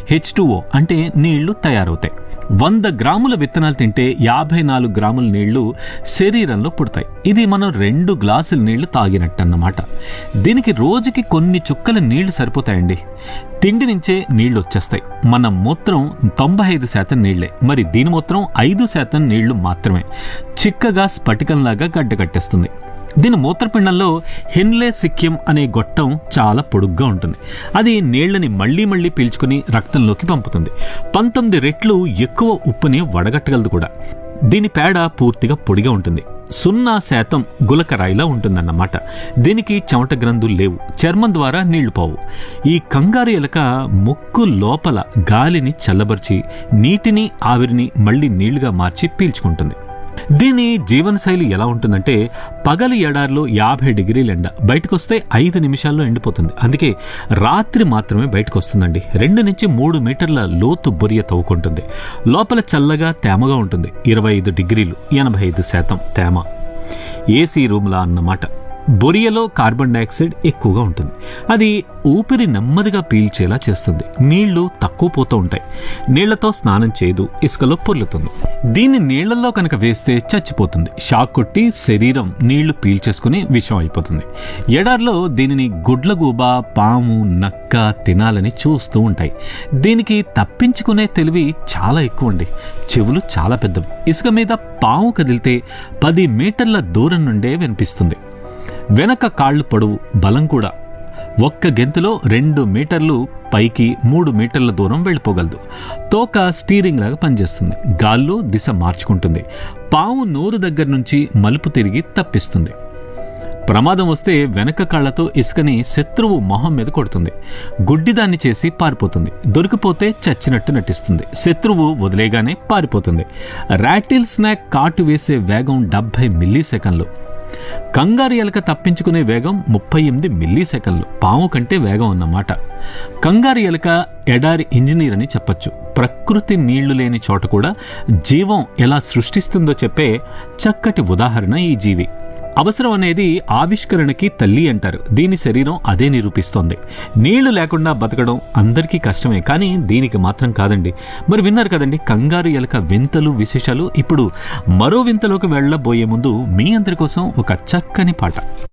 H అంటే నీళ్లు తయారవుతాయి వంద గ్రాముల విత్తనాలు తింటే యాభై నాలుగు గ్రాముల నీళ్లు శరీరంలో పుడతాయి ఇది మనం రెండు గ్లాసుల నీళ్లు తాగినట్టు అన్నమాట దీనికి రోజుకి కొన్ని చుక్కల నీళ్లు సరిపోతాయండి తిండి నుంచే నీళ్లు వచ్చేస్తాయి మన మూత్రం తొంభై ఐదు శాతం నీళ్లే మరి దీని మూత్రం ఐదు శాతం నీళ్లు మాత్రమే చిక్కగా స్ఫటికంలాగా గడ్డకట్టేస్తుంది దీని మూత్రపిండంలో హెన్లే సిక్యం అనే గొట్టం చాలా పొడుగ్గా ఉంటుంది అది నీళ్లని మళ్ళీ మళ్ళీ పీల్చుకుని రక్తంలోకి పంపుతుంది పంతొమ్మిది రెట్లు ఎక్కువ ఉప్పుని వడగట్టగలదు కూడా దీని పేడ పూర్తిగా పొడిగా ఉంటుంది సున్నా శాతం గులకరాయిలా ఉంటుందన్నమాట దీనికి చెమట గ్రంథులు లేవు చర్మం ద్వారా నీళ్లు పోవు ఈ కంగారు ఎలక ముక్కు లోపల గాలిని చల్లబరిచి నీటిని ఆవిరిని మళ్ళీ నీళ్లుగా మార్చి పీల్చుకుంటుంది దీని జీవనశైలి ఎలా ఉంటుందంటే పగలు ఎడారిలో యాభై డిగ్రీల ఎండ బయటకు వస్తే ఐదు నిమిషాల్లో ఎండిపోతుంది అందుకే రాత్రి మాత్రమే బయటకు వస్తుందండి రెండు నుంచి మూడు మీటర్ల లోతు బొరియ తవ్వుకుంటుంది లోపల చల్లగా తేమగా ఉంటుంది ఇరవై ఐదు డిగ్రీలు ఎనభై ఐదు శాతం తేమ ఏసీ రూమ్లా అన్నమాట బొరియలో కార్బన్ డైఆక్సైడ్ ఎక్కువగా ఉంటుంది అది ఊపిరి నెమ్మదిగా పీల్చేలా చేస్తుంది నీళ్లు తక్కువ పోతూ ఉంటాయి నీళ్లతో స్నానం చేయదు ఇసుకలో పొర్లుతుంది దీన్ని నీళ్లలో కనుక వేస్తే చచ్చిపోతుంది షాక్ కొట్టి శరీరం నీళ్లు పీల్చేసుకుని విషం అయిపోతుంది ఎడారిలో దీనిని గుడ్లగూబ పాము నక్క తినాలని చూస్తూ ఉంటాయి దీనికి తప్పించుకునే తెలివి చాలా ఎక్కువ అండి చెవులు చాలా పెద్దవి ఇసుక మీద పాము కదిలితే పది మీటర్ల దూరం నుండే వినిపిస్తుంది వెనక కాళ్ళు పొడవు బలం కూడా ఒక్క గెంతులో రెండు మీటర్లు పైకి మూడు మీటర్ల దూరం వెళ్ళిపోగలదు తోక స్టీరింగ్ లాగా పనిచేస్తుంది గాల్లో దిశ మార్చుకుంటుంది పాము నోరు దగ్గర నుంచి మలుపు తిరిగి తప్పిస్తుంది ప్రమాదం వస్తే వెనక కాళ్లతో ఇసుకని శత్రువు మొహం మీద కొడుతుంది గుడ్డిదాన్ని చేసి పారిపోతుంది దొరికిపోతే చచ్చినట్టు నటిస్తుంది శత్రువు వదిలేగానే పారిపోతుంది ర్యాటిల్ స్నాక్ కాటు వేసే వేగం డెబ్బై మిల్లీ సెకండ్లు కంగారు ఎలక తప్పించుకునే వేగం ముప్పై ఎనిమిది మిల్లీ సెకండ్లు పాము కంటే వేగం అన్నమాట కంగారు ఎలక ఎడారి ఇంజనీర్ అని చెప్పొచ్చు ప్రకృతి నీళ్లు లేని చోట కూడా జీవం ఎలా సృష్టిస్తుందో చెప్పే చక్కటి ఉదాహరణ ఈ జీవి అవసరం అనేది ఆవిష్కరణకి తల్లి అంటారు దీని శరీరం అదే నిరూపిస్తోంది నీళ్లు లేకుండా బతకడం అందరికీ కష్టమే కానీ దీనికి మాత్రం కాదండి మరి విన్నారు కదండి కంగారు ఎలక వింతలు విశేషాలు ఇప్పుడు మరో వింతలోకి వెళ్ళబోయే ముందు మీ అందరి కోసం ఒక చక్కని పాట